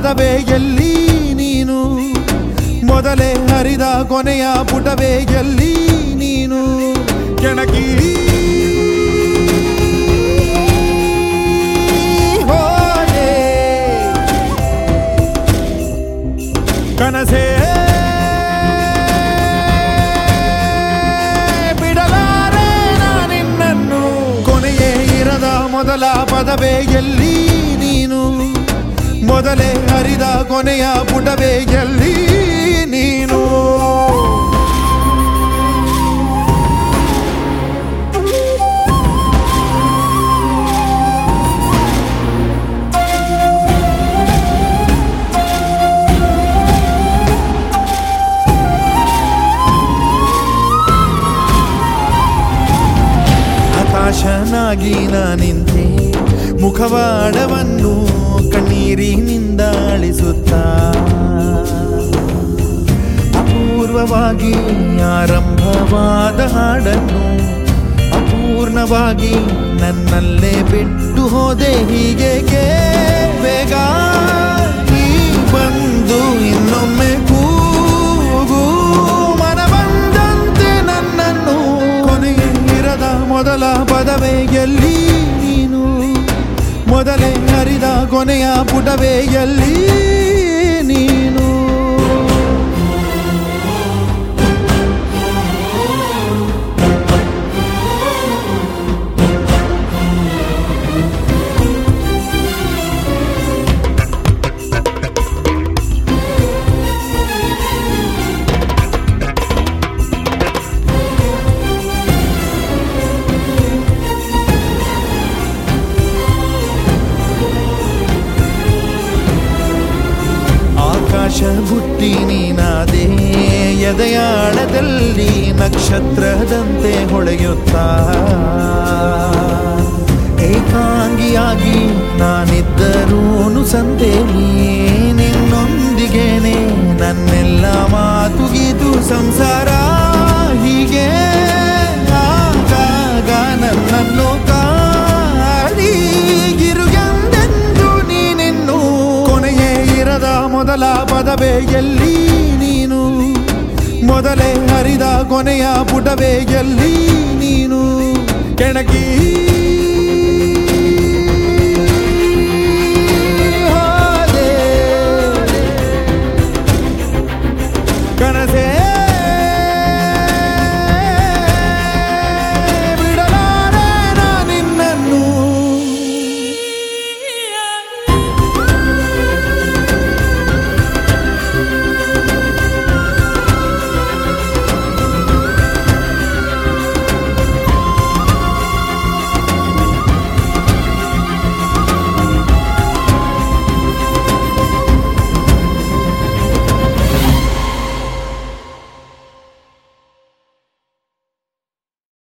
ಪದವೇ ಎಲ್ಲಿ ನೀನು ಮೊದಲೇ ಹರಿದ ಕೊನೆಯ ಪುಟವೇ ಎಲ್ಲಿ ನೀನು ಕೆಣಕಿ ಹೋದೆ ಕನಸೇ ಬಿಡಲಾರೆ ನಾನಿನ್ನನ್ನು ಕೊನೆಯೇ ಇರದ ಮೊದಲ ಪದವೇ ಎಲ್ಲಿ ನೀನು ಮೊದಲೇ ಹರಿದ ಕೊನೆಯ ಪುಟವೇ ಎಲ್ಲಿ ನೀನು ಹತಾಶನಾಗಿ ನಾನಿಂತೆ ಮುಖವಾಡವನ್ನು ಕಣ್ಣೀರಿನಿಂದ ಅಳಿಸುತ್ತಾ ಅಪೂರ್ವವಾಗಿ ಆರಂಭವಾದ ಹಾಡನ್ನು ಅಪೂರ್ಣವಾಗಿ ನನ್ನಲ್ಲೇ ಬಿಟ್ಟು ಹೋದೆ ಹೀಗೆ ಬೇಗ ನೀ ಬಂದು ಇನ್ನೊಮ್ಮೆ ಕೂಗು ಮನ ಬಂದಂತೆ ನನ್ನನ್ನು ಕೊನೆಗೆ ಇರದ ಮೊದಲ ಪದವೇ ಎಲ್ಲಿ ನೀನು ಮೊದಲೇ ಹರಿದ ಕೊನೆಯ ಪುಟವೇ ಎಲ್ಲಿ ನೀನು ಆಕಾಶ ಬುಟ್ಟಿ ನೀನಾದೆ ಎದೆಯಾಳದಲ್ಲಿ ನಕ್ಷತ್ರದಂತೆ ಹೊಳೆಯುತ್ತಾ ಏಕಾಂಗಿಯಾಗಿ ನಾನಿದ್ದರೂನು ಸಂತೆ ನಿನ್ನೊಂದಿಗೇನೆ ನನ್ನೆಲ್ಲ ಮಾತುಗಿದು ಸಂಸಾರ ಹೀಗೆ ಆಗಾಗ ನನ್ನನ್ನು ಕಾಡಿಗಿರುಗೆಂದೆಂದು ನೀನಿನ್ನು ಕೊನೆಯೇ ಇರದ ಮೊದಲ ಪದವೇ ಎಲ್ಲಿ ನೀನು ಮೊದಲೇ ಹರಿದ ಕೊನೆಯ ಪುಟವೇ ಎಲ್ಲಿ ನೀನು ಕೆಣಕಿ